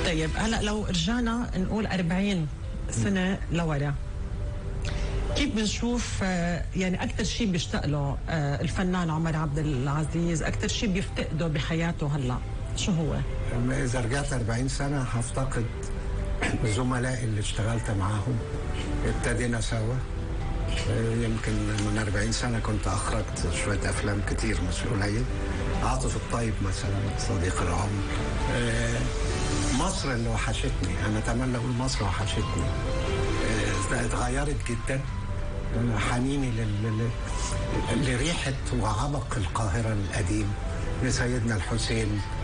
طيب هلا لو رجعنا نقول 40 سنه لورا كيف بنشوف آه، يعني اكثر شيء بيشتاق له آه، الفنان عمر عبد العزيز اكثر شيء بيفتقده بحياته هلا شو هو اذا رجعت 40 سنه هفتقد زملائي اللي اشتغلت معاهم ابتدينا سوا آه، يمكن من 40 سنه كنت اخرجت شويه افلام كتير مش قليل عاطف الطيب مثلا صديق العمر آه، مصر اللي وحشتني انا اتمنى اقول مصر وحشتني آه، اتغيرت جدا آه، حنيني لل- لل- لريحه وعبق القاهره القديم لسيدنا الحسين